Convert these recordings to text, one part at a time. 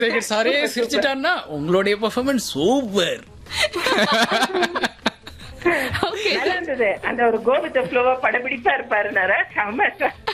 சேகர் சாரே சிரிச்சிட்டான்னா உங்களுடைய performance super okay நல்லா இருந்தது அந்த ஒரு கோபித்த ஃப்ளோவா படப்பிடிப்பா இருப்பாருனாரா செம்ம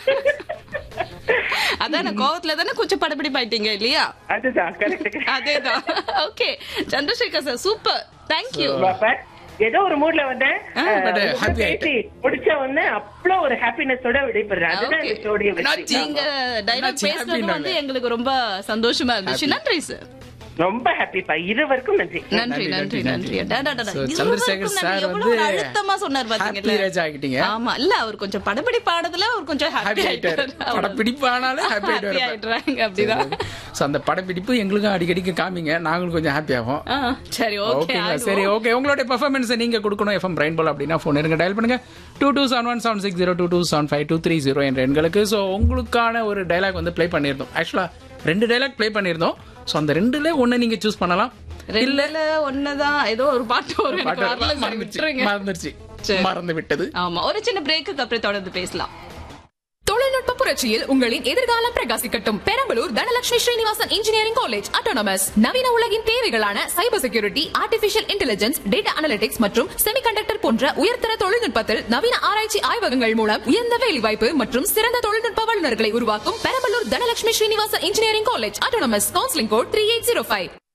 அதான கோவத்துல தானே கொஞ்சம் படப்பிடிப்பாயிட்டீங்க இல்லையா அதுதான் கரெக்ட் அதேதான் okay Chandrasekar sir super thank you but ஏதோ ஒரு மூட்ல வந்தேன் ஆ, but அஹ், உங்க happy பேசி முடிச்ச உடனே அவ்வளவு ஒரு ஹாப்பினஸோட விடைபெறேன் அதுதான் Okay. இந்த ஷோடைய வெற்றி நீங்க டைலாக் என்னாச்சு? பேசுறது happy வந்து எங்களுக்கு ரொம்ப சந்தோஷமா இருந்துச்சு நன்றி சார் ரொம்ப ஹாப்பிப்பா இருவருக்கும் நன்றி நன்றி நன்றி நன்றி டா, டா, டா, டா. So, இருவருக்கும் சந்திரசேகர் நன்றி. சார் எவ்வளவு வந்து அழுத்தமா சொன்னார் happy பாத்தீங்களா ராஜா ஆகிட்டீங்க. ஆமா இல்ல அவர் கொஞ்சம் படப்படி பாடத்துல அவர் கொஞ்சம் ஹாப்பி ஹாப்பி ஆயிட்டாரு படப்பிடிப்பானாலே ஹாப்பி ஹாப்பி ஆயிடுறாங்க அப்படிதான் சோ அந்த படப்பிடிப்பு எங்களுக்கும் அடிக்கடிக்கு காமிங்க நாங்களும் கொஞ்சம் ஹாப்பி ஆகும் ஆ, சரி ஓகே ஓகேங்களா சரி ஓகே உங்களுடைய பெர்ஃபார்மன்ஸ் நீங்க கொடுக்கணும் எஃப்எம் பிரைன் பால் அப்படின்னா ஃபோன் இருங்க டயல் பண்ணுங்க two two seven one seven six zero two two seven five two three zero என்ற எண்களுக்கு ஸோ உங்களுக்கான ஒரு டைலாக் வந்து ப்ளே பண்ணியிருந்தோம் ஆக்சுவலா ரெண்டு டைலாக் ப்ளே பண்ணியிருந்தோம் ஸோ அந்த ரெண்டுல ஒன்னு நீங்க சூஸ் பண்ணலாம் ரெண்டுல ஒண்ணுதான் ஏதோ ஒரு பாட்டு வரும் எனக்கு பாட்டு வரல, சரி, மறந்துருச்சு விட்டுருங்க. மறந்துருச்சு சரி. மறந்து விட்டது ஆமா ஒரு சின்ன பிரேக்கு அப்புறம் தொடர்ந்து பேசலாம் தொழில்நுட்ப புரட்சியில் உங்களின் எதிர்காலம் பிரகாசிக்கட்டும் Perambalur Dhanalakshmi Srinivasan engineering college autonomous நவீன உலகின் தேவைகளான cyber security artificial intelligence data analytics மற்றும் செமிகண்டக்டர் போன்ற உயர்தர தொழில்நுட்பத்தில் நவீன ஆராய்ச்சி ஆய்வகங்கள் மூலம் உயர்ந்த வேலைவாய்ப்பு மற்றும் சிறந்த தொழில்நுட்ப வல்லுநர்களை உருவாக்கும் Perambalur Dhanalakshmi Srinivasan engineering college autonomous counselling code three eight zero five